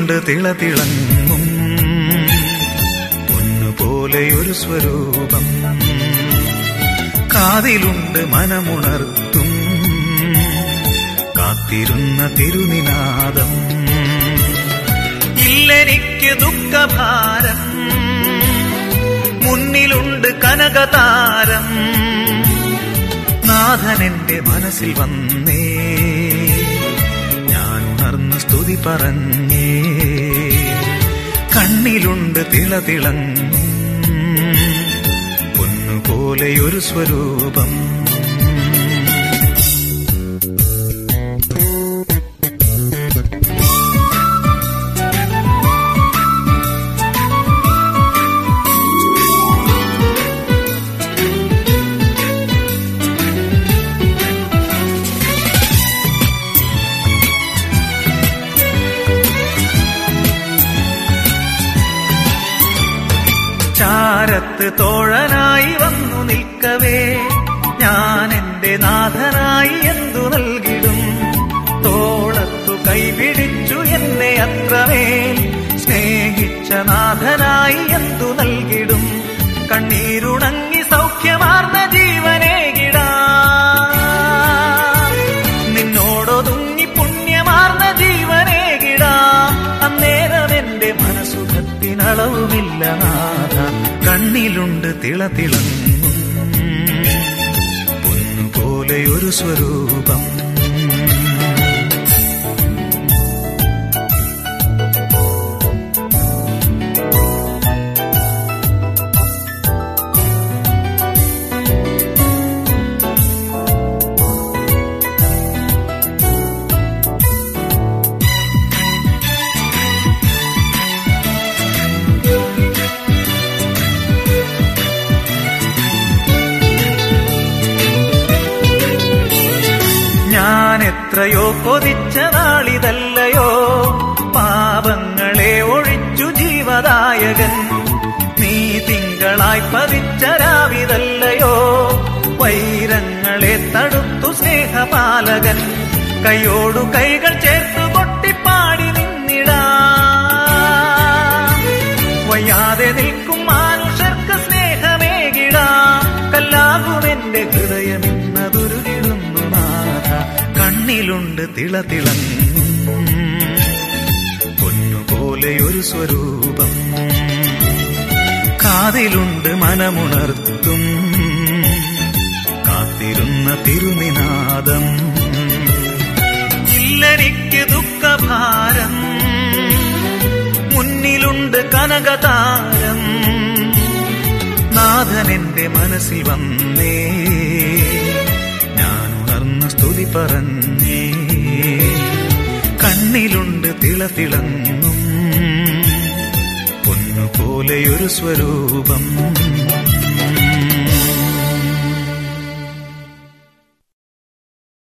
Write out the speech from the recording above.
കണ്ണിലുണ്ട് തിളതിളങ്ങും പൊന്നുപോലെയൊരു സ്വരൂപം കാതിലുണ്ട് മനമുണർത്തും കാത്തിരുന്ന തിരുനിനാദം ഇല്ലെനിക്ക് ദുഃഖഭാരം മുന്നിലുണ്ട് കനകതാരം നാഥനെന്റെ മനസ്സിൽ വന്നേ ഞാൻ ഉണർന്ന് സ്തുതി പറഞ്ഞേ കണ്ണിലുണ്ട് തിളതിളങ്ങും പൊന്നുപോലെയൊരു സ്വരൂപം ചാരത്ത് തോഴനായി വന്നു നിൽക്കവേ ഞാൻ എന്റെ നാഥനായി എന്തു നൽകിടും തോളത്തു കൈപിടിച്ചു എന്നെ അത്രമേൽ സ്നേഹിച്ച നാഥനായി എന്തു നൽകിടും കണ്ണീരുണങ്ങി സൗഖ്യമാർന്ന ജീവനേകിടാ നിന്നോടൊതുങ്ങി പുണ്യമാർന്ന ജീവനേകിടാ അന്നേരം എന്റെ മനസുഖത്തിനളവുമില്ല നാഥ കണ്ണിലുണ്ട് തിളതിളങ്ങും പൊന്നുപോലെ ഒരു സ്വരൂപം ഞാൻ എത്രയോ കൊതിച്ച നാളിതല്ലയോ പാപങ്ങളെ ഒഴിച്ചു ജീവദായകൻ നീ തിങ്കളായി പതിച്ച രാവിതല്ലയോ വൈരങ്ങളെ തടുത്തു സ്നേഹപാലകൻ കൈയോടു കൈകൾ ചേർത്തു കൊട്ടിപ്പാടി നിന്നിടാ വയ്യാതെ നിൽക്കും മാനുഷർക്ക് സ്നേഹമേകിടാ കല്ലാകുമെന്റെ ഹൃദയമിന്നതുരുകിടുന്നു നാഥ കണ്ണിലുണ്ട് തിളതിളങ്ങും പൊന്നുപോലെയൊരു സ്വരൂപം കാതിലുണ്ട് മനമുണർത്തും കാത്തിരുന്ന തിരുനിനാദം ഇല്ലെനിക്ക് ദുഃഖഭാരം മുന്നിലുണ്ട് കനകതാരം നാഥനെന്റെ മനസ്സിൽ വന്നേ ഞാൻ ഉണർന്ന സ്തുതി പറഞ്ഞേ കണ്ണിലുണ്ട് തിളതിളങ്ങും പൊന്നുപോലെയൊരു സ്വരൂപം